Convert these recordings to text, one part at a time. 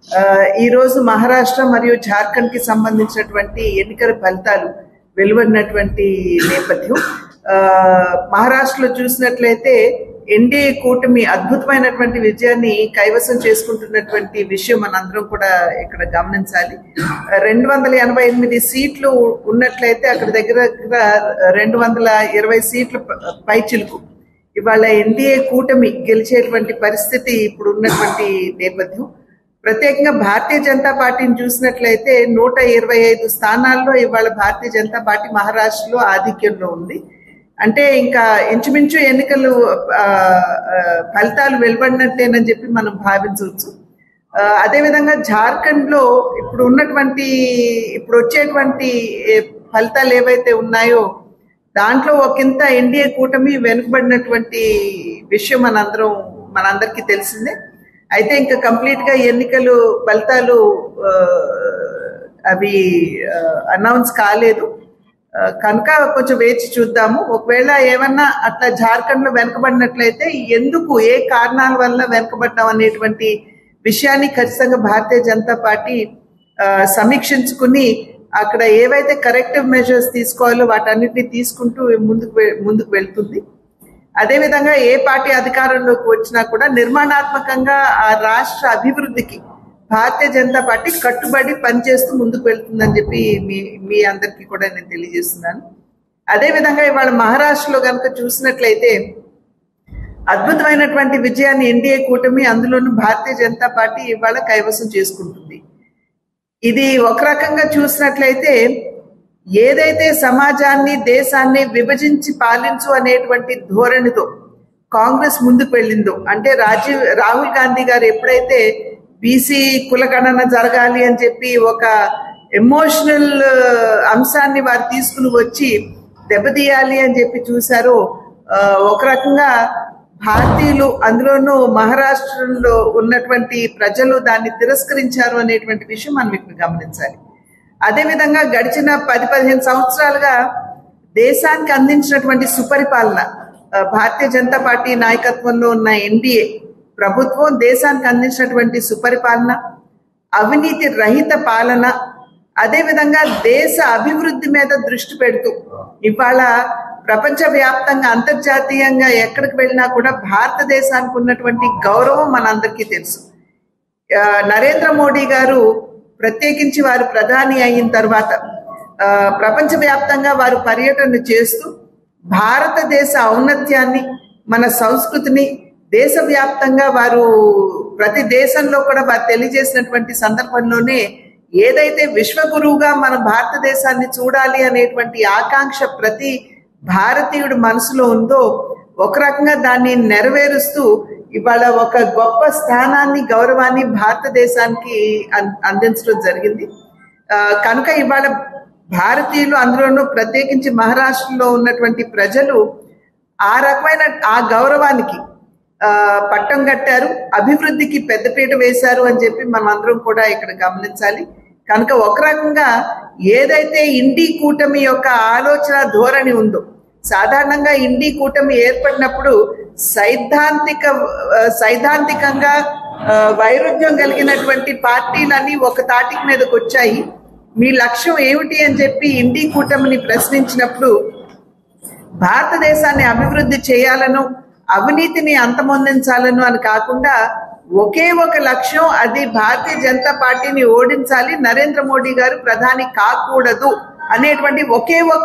ఆ, ఈ రోజు మహారాష్ట్ర మరియు జార్ఖండ్ కి సంబంధించినటువంటి ఎన్నికల ఫలితాలు వెలువడినటువంటి నేపథ్యం ఆ, మహారాష్ట్రలో చూసినట్లయితే ఎన్డీఏ కూటమి అద్భుతమైనటువంటి విజయాన్ని కైవసం చేసుకుంటున్నటువంటి విషయం మనందరం కూడా ఇక్కడ గమనించాలి రెండు వందల ఎనభై ఎనిమిది సీట్లు ఉన్నట్లయితే అక్కడ దగ్గర దగ్గర రెండు వందల ఇరవై సీట్లు ప- పైచిలుకు ఇవాళ ఎన్డీఏ కూటమి గెలిచేటువంటి పరిస్థితి ఇప్పుడు ఉన్నటువంటి నేపథ్యం ప్రత్యేకంగా భారతీయ జనతా పార్టీని చూసినట్లయితే నూట ఇరవై ఐదు స్థానాల్లో ఇవాళ భారతీయ జనతా పార్టీ మహారాష్ట్రలో ఆధిక్యంలో ఉంది అంటే ఇంకా ఇంచుమించు ఎన్నికలు ఆ, ఆ, ఫలితాలు వెలువడినట్టేనని చెప్పి మనం భావించవచ్చు ఆ, అదేవిధంగా జార్ఖండ్ లో ఇప్పుడు ఉన్నటువంటి ఇప్పుడు వచ్చేటువంటి ఏ, ఫలితాలు ఏవైతే ఉన్నాయో దాంట్లో ఒకంత ఎన్డీఏ కూటమి వెనుకబడినటువంటి విషయం మనందరం మనందరికీ తెలిసిందే అయితే ఇంకా కంప్లీట్ గా ఎన్నికలు ఫలితాలు ఆ, అవి అనౌన్స్ కాలేదు ఆ, కనుక కొంచెం వేచి చూద్దాము ఒకవేళ ఏమన్నా అట్లా జార్ఖండ్ లో వెనకబడినట్లయితే ఎందుకు ఏ కారణాల వల్ల వెనకబడ్డాం అనేటువంటి విషయాన్ని ఖచ్చితంగా భారతీయ జనతా పార్టీ ఆ, సమీక్షించుకుని అక్కడ ఏవైతే కరెక్టివ్ మెజర్స్ తీసుకోవాలో వాటన్నిటిని తీసుకుంటూ ముందుకు వె- ముందుకు వెళ్తుంది అదేవిధంగా ఏ పార్టీ అధికారంలోకి వచ్చినా కూడా నిర్మాణాత్మకంగా ఆ రాష్ట్ర అభివృద్ధికి భారతీయ జనతా పార్టీ కట్టుబడి పనిచేస్తూ ముందుకు వెళ్తుందని చెప్పి మీ మీ అందరికీ కూడా నేను తెలియజేస్తున్నాను అదేవిధంగా ఇవాళ మహారాష్ట్రలో కనుక చూసినట్లయితే అద్భుతమైనటువంటి విజయాన్ని ఎన్డీఏ కూటమి అందులోనూ భారతీయ జనతా పార్టీ ఇవాళ కైవసం చేసుకుంటుంది ఇది ఒక రకంగా చూసినట్లయితే ఏదైతే సమాజాన్ని దేశాన్ని విభజించి పాలించు అనేటువంటి ధోరణితో కాంగ్రెస్ ముందుకు వెళ్ళిందో అంటే రాజీవ్ రాహుల్ గాంధీ గారు ఎప్పుడైతే బీసీ కులగణన జరగాలి అని చెప్పి ఒక ఎమోషనల్ అంశాన్ని వారు తీసుకుని వచ్చి దెబ్బతీయాలి అని చెప్పి చూశారో ఆ, ఒక రకంగా భారతీయులు అందులోనూ మహారాష్ట్రలో ఉన్నటువంటి ప్రజలు దాన్ని తిరస్కరించారు అనేటువంటి విషయం మనం ఇక్కడ గమనించాలి అదేవిధంగా గడిచిన పది పదిహేను సంవత్సరాలుగా దేశానికి అందించినటువంటి సుపరిపాలన ఆ, భారతీయ జనతా పార్టీ నాయకత్వంలో ఉన్న ఎన్డీఏ ప్రభుత్వం దేశానికి అందించినటువంటి సుపరిపాలన అవినీతి రహిత పాలన అదేవిధంగా దేశ అభివృద్ధి మీద దృష్టి పెడుతూ ఇవాళ ప్రపంచ వ్యాప్తంగా అంతర్జాతీయంగా ఎక్కడికి వెళ్ళినా కూడా భారతదేశానికి ఉన్నటువంటి గౌరవం మనందరికీ తెలుసు ఆ, నరేంద్ర మోడీ గారు ప్రత్యేకించి వారు ప్రధాని అయిన తర్వాత ఆ, ప్రపంచవ్యాప్తంగా వారు పర్యటన చేస్తూ భారతదేశ ఔన్నత్యాన్ని మన సంస్కృతిని దేశవ్యాప్తంగా వారు ప్రతి దేశంలో కూడా వారు తెలియజేసినటువంటి సందర్భంలోనే ఏదైతే విశ్వగురువుగా మన భారతదేశాన్ని చూడాలి అనేటువంటి ఆకాంక్ష ప్రతి భారతీయుడి మనసులో ఉందో ఒక రకంగా దాన్ని నెరవేరుస్తూ ఇవాళ ఒక గొప్ప స్థానాన్ని గౌరవాన్ని భారతదేశానికి అం- అందించడం జరిగింది ఆ, కనుక ఇవాళ భారతీయులు అందులోనూ ప్రత్యేకించి మహారాష్ట్రలో ఉన్నటువంటి ప్రజలు ఆ రకమైన ఆ గౌరవానికి ఆ, పట్టం కట్టారు అభివృద్ధికి పెద్దపీట వేశారు అని చెప్పి మనం అందరం కూడా ఇక్కడ గమనించాలి కనుక ఒక రకంగా ఏదైతే ఇండి కూటమి యొక్క ఆలోచన ధోరణి ఉందో సాధారణంగా ఇండి కూటమి ఏర్పడినప్పుడు సైద్ధాంతిక ఆ, సైద్ధాంతికంగా ఆ, వైరుధ్యం కలిగినటువంటి పార్టీలన్నీ ఒక తాటికి మీదకి వచ్చాయి మీ లక్ష్యం ఏమిటి అని చెప్పి ఇండి కూటమిని ప్రశ్నించినప్పుడు భారతదేశాన్ని అభివృద్ధి చేయాలను అవినీతిని అంతమొందించాలను అని కాకుండా ఒకే ఒక లక్ష్యం అది భారతీయ జనతా పార్టీని ఓడించాలి నరేంద్ర మోడీ గారు ప్రధాని కాకూడదు అనేటువంటి ఒకే ఒక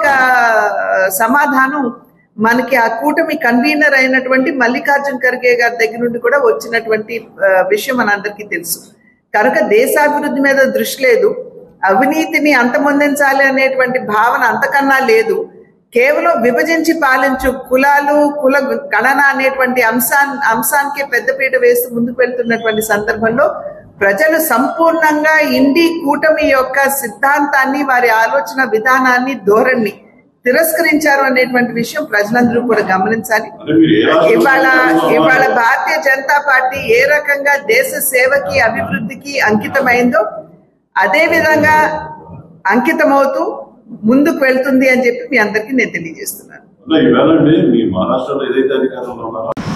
సమాధానం మనకి ఆ కూటమి కన్వీనర్ అయినటువంటి మల్లికార్జున్ ఖర్గే గారి దగ్గర నుండి కూడా వచ్చినటువంటి ఆ, విషయం మనందరికీ తెలుసు కనుక దేశాభివృద్ధి మీద దృష్టి లేదు అవినీతిని అంతమొందించాలి అనేటువంటి భావన అంతకన్నా లేదు కేవలం విభజించి పాలించు కులాలు కుల గణన అనేటువంటి అంశాన్ అంశానికే పెద్దపీట వేస్తూ ముందుకు వెళ్తున్నటువంటి సందర్భంలో ప్రజలు సంపూర్ణంగా ఇండి కూటమి యొక్క సిద్ధాంతాన్ని వారి ఆలోచన విధానాన్ని ధోరణి తిరస్కరించారు అనేటువంటి విషయం ప్రజలందరూ కూడా గమనించాలి అంటే మీరు ఏ రాష్ట్రంలో ఇవాళ ఉన్నారు? ఇవాళ భారతీయ జనతా పార్టీ ఏ రకంగా దేశ సేవకి అభివృద్ధికి అంకితమైందో అదే విధంగా అంకితమవుతూ ముందుకు వెళ్తుంది అని చెప్పి మీ అందరికీ నేను తెలియజేస్తున్నాను అన్న, ఈవేళ అండి మీ మహారాష్ట్రలో ఏదైతే అధికారంలో ఉన్నారో